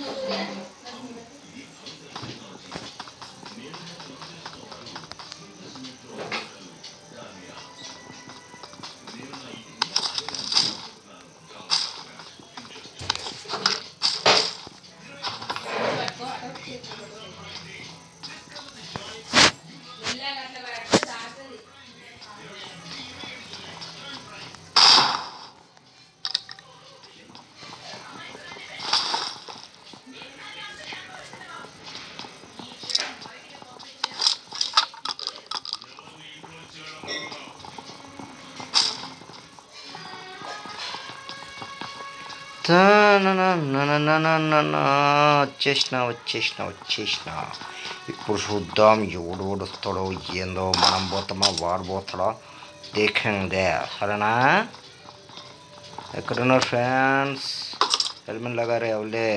వచ్చేసిన వచ్చేసిన వచ్చేసిన ఇప్పుడు చూద్దాం ఎవడు వస్తాడో ఏందో మనం పోతామా వాడు పోతాడో దేఖందే సరేనా ఎక్కడున్నారు ఫ్యాన్స్ హెల్మెట్ లగారే ఎవలే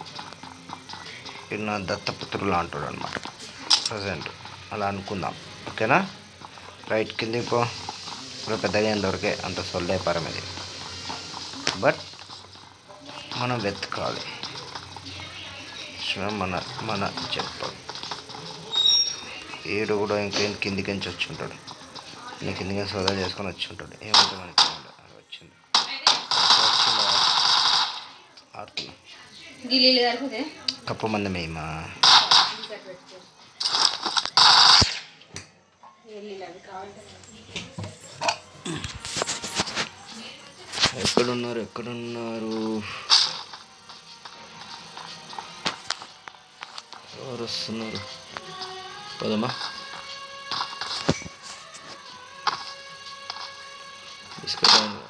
ఈయన దత్తపుత్రులు అంటాడు అనమాట ప్రజెంట్ అలా అనుకుందాం ఓకేనా రైట్ కింద పో ఇప్పుడు పెద్దగా ఏం దొరికే అంత సొల్లే పరం ఇది బట్ మనం వెతకాలి సో మన మన చెప్పాలి ఏడు కూడా ఇంకేం కిందికి నుంచి వచ్చి ఉంటాడు నేను కిందికి సోదా చేసుకొని వచ్చి ఉంటాడు ఏమంటే మనకి తెలియదు. అలా వచ్చింది వచ్చిందా? ఆడుతున్నా గిల్లీలు సరిపోతే కప్పు మంది మేమా గిల్లీలు అవి కావాలి ఎక్కడున్నారు ఎక్కడున్నారు ఎవరు వస్తున్నారు పదమ్మా బిస్కెట్ అయింది.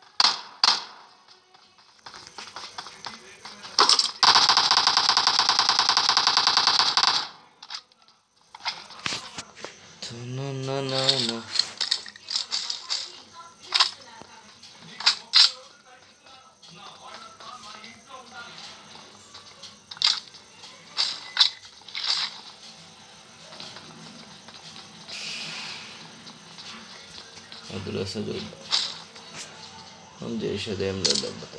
తునననన. వదిలేస్తే చూద్దాం మనం చేసేది ఏం లేదు దెబ్బతే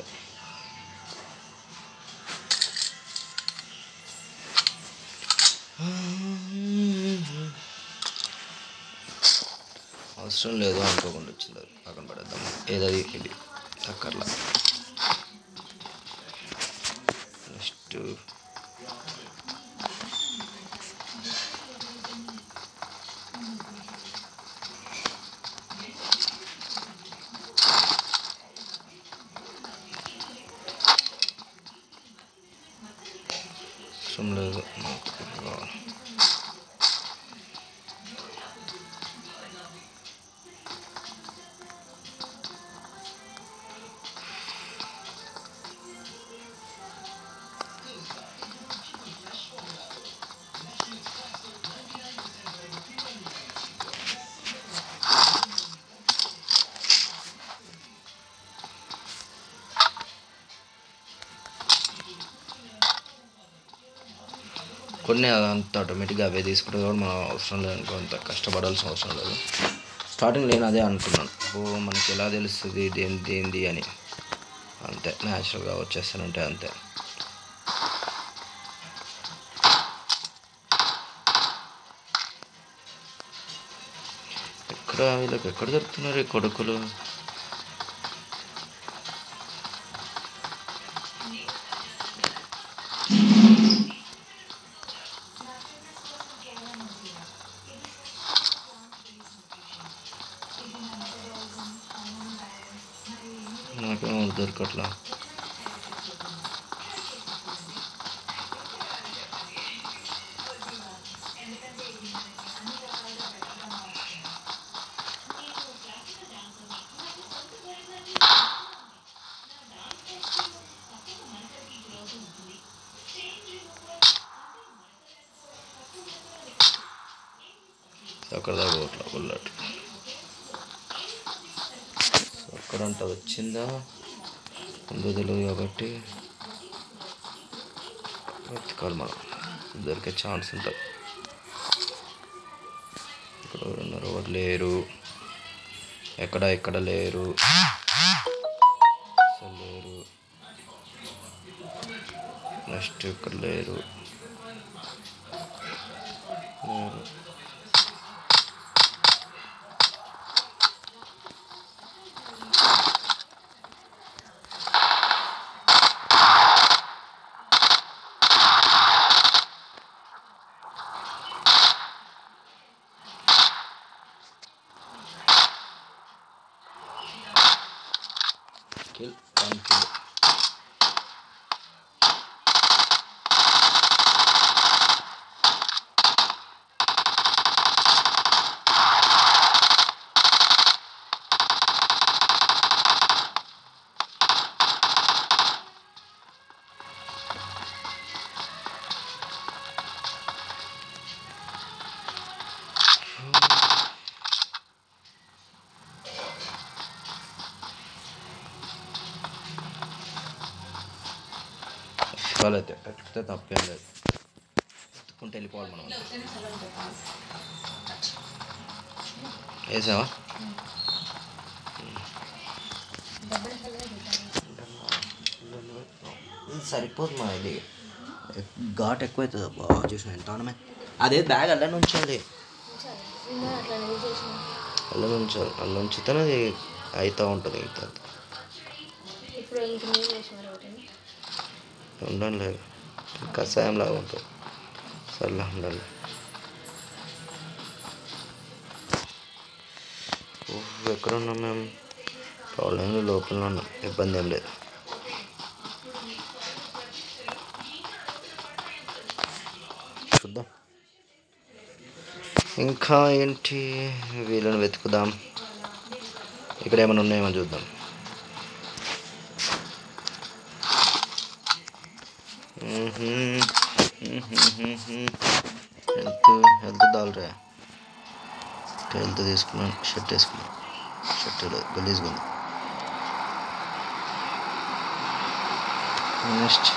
అవసరం లేదు అనుకోకుండా వచ్చింది అది పక్కన పడేద్దాం ఏదది ఇది చక్కర్లా నెక్స్ట్ అవసరం లేదు నాకు కావాలి. కొన్ని అంత ఆటోమేటిక్గా అవే తీసుకుంటే కూడా మనం అవసరం లేదు అనుకో అంత కష్టపడాల్సిన అవసరం లేదు స్టార్టింగ్ నేను అదే అనుకున్నాను ఓ మనకి ఎలా తెలుస్తుంది దేని ఏంది అని అంతే న్యాచురల్గా వచ్చేస్తానంటే అంతే ఎక్కడ వీళ్ళకి ఎక్కడ దొరుకుతున్నారు ఈ కొడుకులు నాకేమో దొరకట్లా అక్కడ దాకా పోట్లా బుల్లెట్ అక్కడంట వచ్చిందా ఉందో తెలియదు కాబట్టి వెతకాలి మనం దొరికే ఛాన్స్ ఉంటుంది ఇక్కడ ఎవరు ఉన్నారు ఎవరు లేరు ఎక్కడ ఎక్కడ లేరు అసలు లేరు నెక్స్ట్ ఇక్కడ లేరు లేరు. kill one kill ఎత్తుకోలేదు ఎత్తితే తప్పేం లేదు ఎత్తుకుంటే వెళ్ళిపోవాలి మనం వేసావా ఇది సరిపోదు మా ఇది ఘాట్ ఎక్కువ అవుతుంది బాగా చూసిన ఎంత ఉండమే అదే బ్యాగ్ అల్ల ఉంచాలి అల్ల ఉంచాలి అల్ల ఉంచితేనే అది అవుతూ ఉంటుంది ఇంత ఇప్పుడు ఇంక నీళ్ళు వేసినారు ఒకటి ఉండాలి లేదు కషాయం లాగా ఉంటుంది సర్లే ఉండాలి ఓహ్, ఎక్కడ ఉన్నాం మేము ప్రాబ్లం లోపల ఉన్నాం ఇబ్బంది ఏం లేదు చూద్దాం ఇంకా ఏంటి వీళ్ళని వెతుకుదాం ఇక్కడ ఏమైనా ఉన్నాయేమో చూద్దాం హెల్త్ హెల్త్ దాల్రా హెల్త్ తీసుకున్నాను షర్ట్ వేసుకున్నాను షర్ట్ గలీజ్గా ఉంది నెక్స్ట్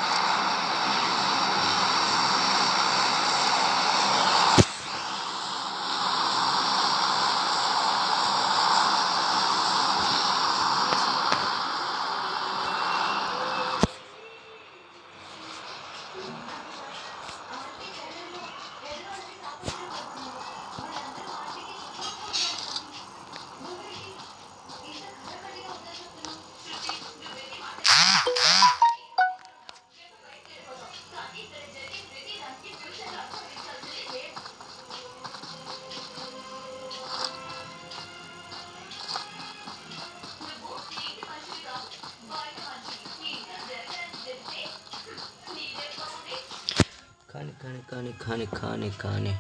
కానీ కానీ కానీ కానీ కానీ కానీ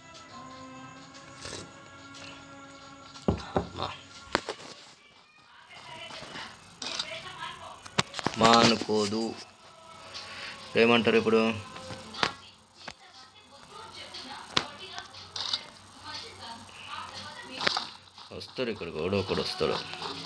అమ్మా. మా అనుకోదు ఏమంటారు ఇప్పుడు వస్తారు ఇక్కడికి ఎవడో ఒకడు వస్తాడు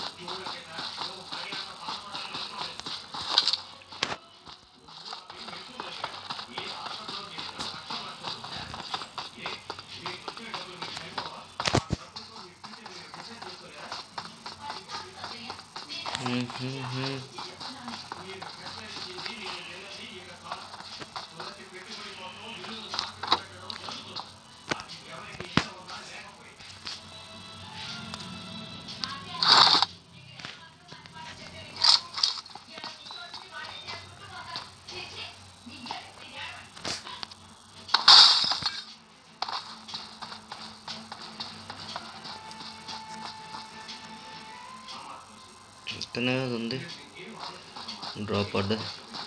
ఇక్కడనే కదా ఉంది డ్రాప్ పడ్డది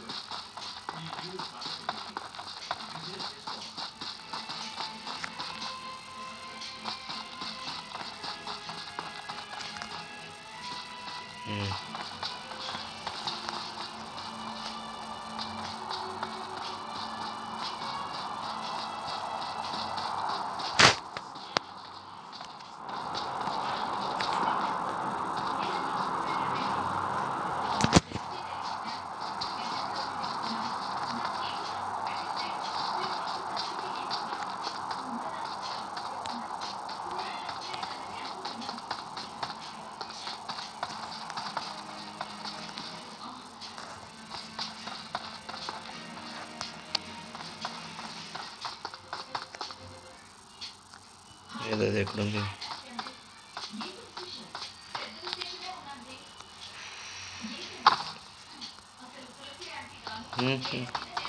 ఉమ్. ఏదో అది ఎక్కడుంది హ్మ్, హ్మ్.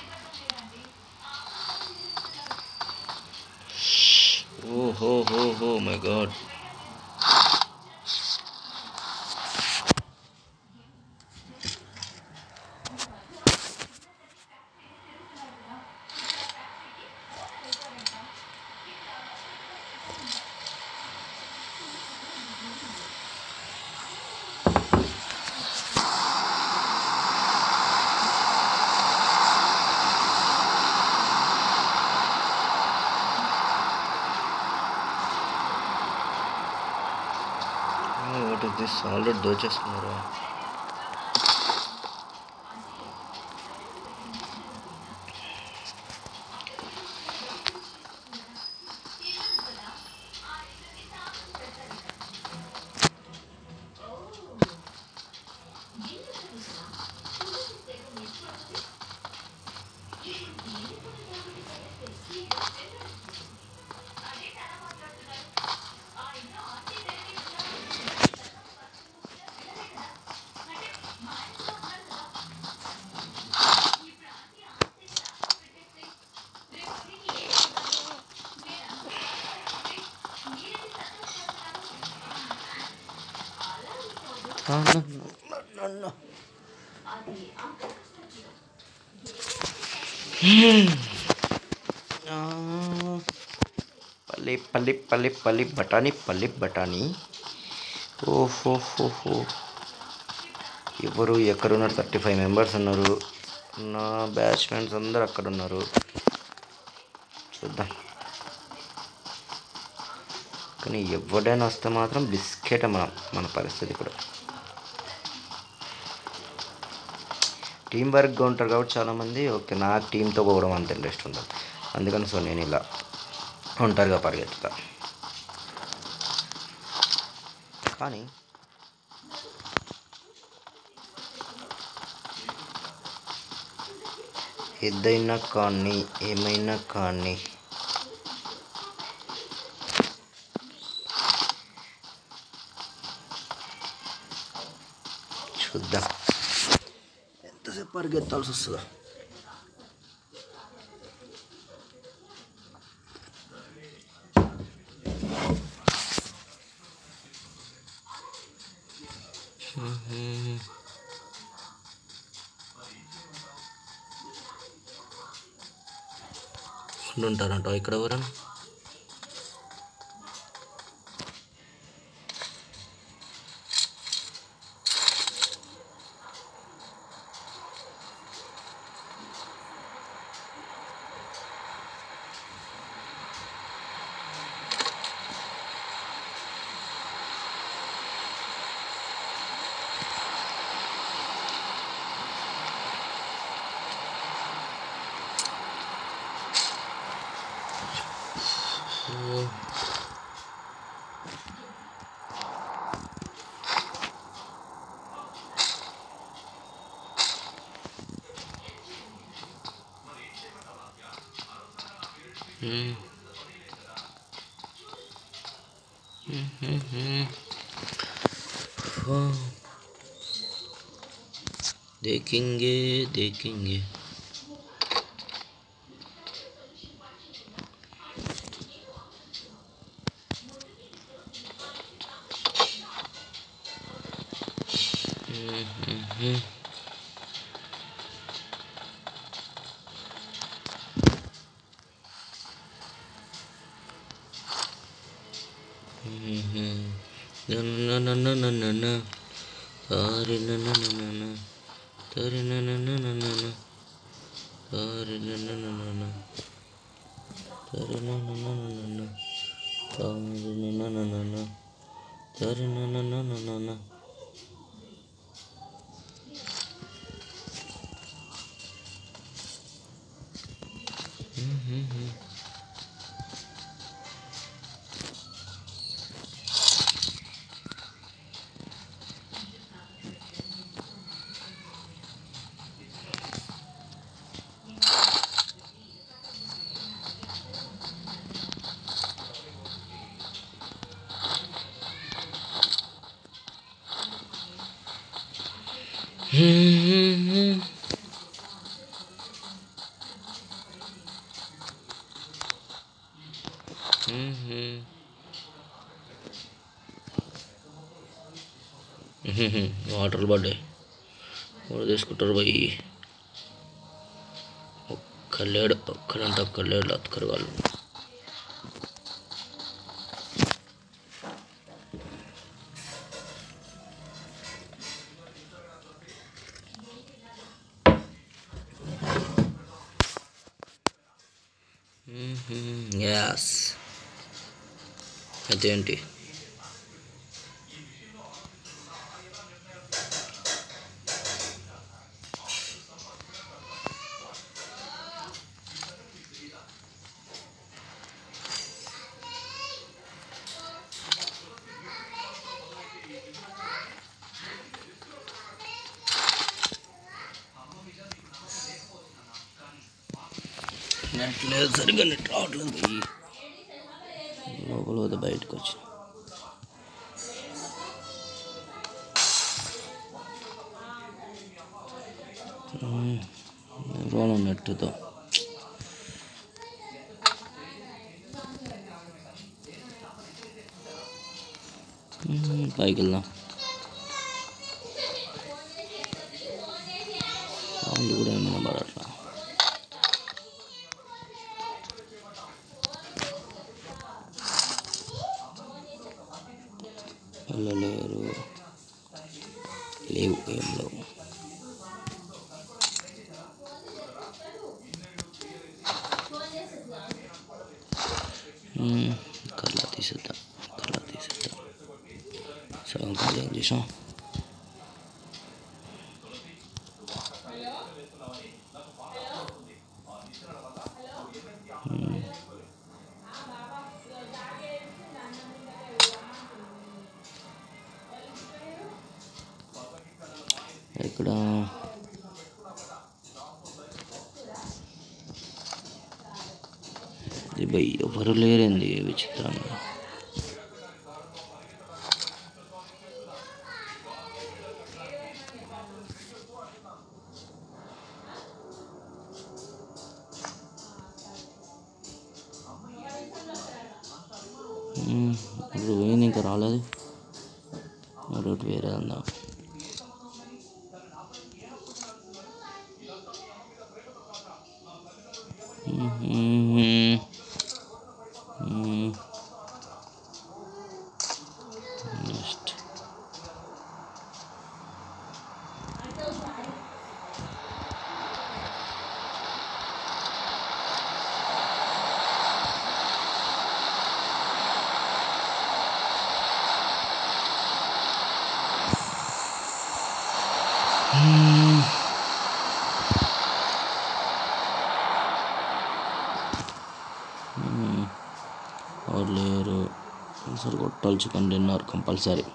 ఓ ho ho ho my god what is this already దోచేస్తున్నారు Ah, no, no, no, no, no. Hmm. Ah, పల్లి పల్లి పల్లి పల్లి బఠానీ పల్లి బఠానీ ఓహో హో హో ఎవరు ఎక్కడున్నారు థర్టీ ఫైవ్ మెంబర్స్ ఉన్నారు నా బ్యాచ్ ఫ్రెండ్స్ అందరు అక్కడ ఉన్నారు చూద్దాం కానీ ఎవడైనా వస్తే మాత్రం బిస్కెట్ మన మన పరిస్థితి ఇప్పుడు టీం వర్క్గా ఉంటారు కాబట్టి చాలామంది ఓకే నాకు టీంతో పోవడం అంత ఇంట్రెస్ట్ ఉండదు అందుకని సో నేను ఇలా ఒంటరిగా పరిగెత్తుతా కానీ ఏదైనా కానీ ఏమైనా కానీ చూద్దాం ఎంతసేపు పరిగెత్తాల్సి వస్తుందో ఉంటారంట ఇక్కడ ఎవరన్నా हम्म हम्म, हम्म, हम्म। हाँ। देखेंगे देखेंगे हम्म, हम्म, हम्म। Na na na na na na na. Ari na na na na na. Tari na na na na na na. Tari na na na na na. Tari na na na na na na. Tari na na na na na. Tari na na na na na na. వాటర్లు పడ్డాయి ఎవరు తీసుకుంటారు పోయి ఒక్కలేడు ఒక్కడంటే ఒక్కలేడు అతుకరు వాళ్ళు as అయితే ఏంటి net లేదు సరిగ్గా net రావట్లేదు పోయి లోపల పోతే బయటకు వచ్చి రోను నెట్తో పైకి వెళ్దాం సౌండ్ కూడా ఏమైనా పడట్లా వెళ్ళలేరు లేవు ఏం లేవు మ్మ్. కర్లా తీసేద్దాం కర్లా తీసేద్దాం సగం కర్లా ఏం చేసాం మ్మ్. ఇక్కడ ఇది భయ్ ఎవరు లేరండి విచిత్రంగా మ్మ్. ఇప్పుడు పోయింది ఇంకా రాలేదు రూట్ వేరే ఉందా మ్మ్. మ్మ్. నెక్స్ట్ మ్మ్. మ్మ్. ఎవరు లేరు సరే కొట్టాలి చికెన్ డిన్నర్ కంపల్సరీ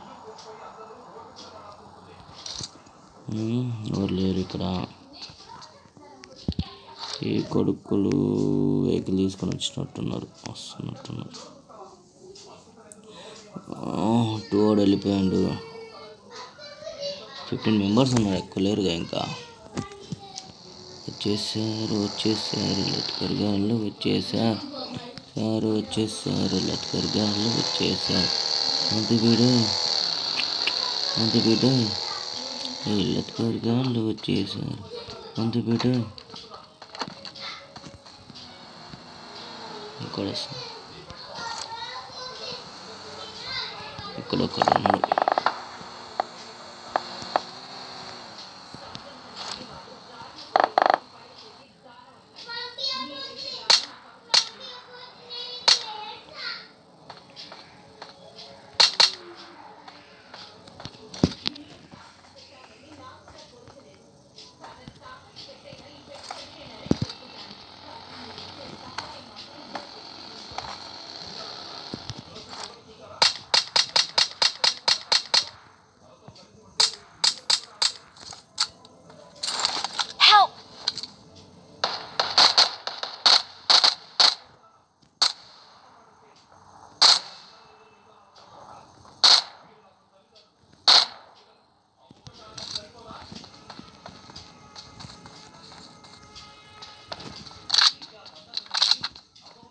మ్మ్. ఎవరు లేరు ఇక్కడ ఈ కొడుకులు వెహికల్ తీసుకొని వచ్చినట్టున్నారు వస్తున్నట్టున్నారు టూ వాడు వెళ్ళిపోయాడు ఫిఫ్టీన్ మెంబర్స్ ఉన్నారు ఎక్కువ లేరుగా ఇంకా వచ్చేసారు వచ్చేసారు లెట్కర్ గాళ్ళు వచ్చేసారు సారు వచ్చేసారు లెట్కర్ గాళ్ళు వచ్చేసారు అది వీడు అది వీడు ఈ లెట్కర్ గాళ్ళు వచ్చేసారు అది వీడు ఇక్కడ వస్తా- ఇక్కడ ఒకడు ఉన్నాడు Help!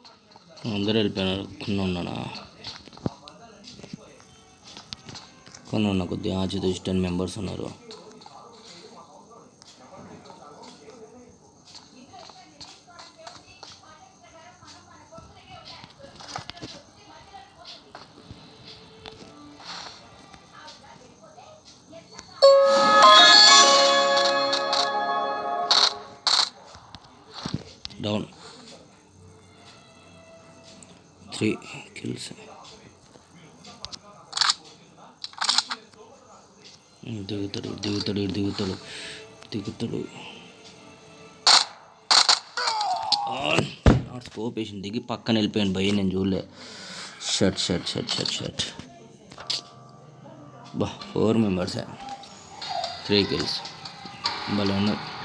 అందరూ వెళ్ళిపోయినారు ఒక్కనే ఉన్నానా పక్కన ఉన్న కొద్దిగా ఆచితూచి టెన్ మెంబర్స్ ఉన్నారు డౌన్ త్రీ కిల్స్ దిగుతాడు దిగుతాడు దిగుతాడు దిగుతాడు స్కోప్ వేసింది దిగి పక్కన వెళ్ళిపోయాను భయ నేను చూడలే shirt shirt shirt shirt shirt బా ఫోర్ మెంబర్సే త్రీ కిల్స్ భలే ఉన్నాయి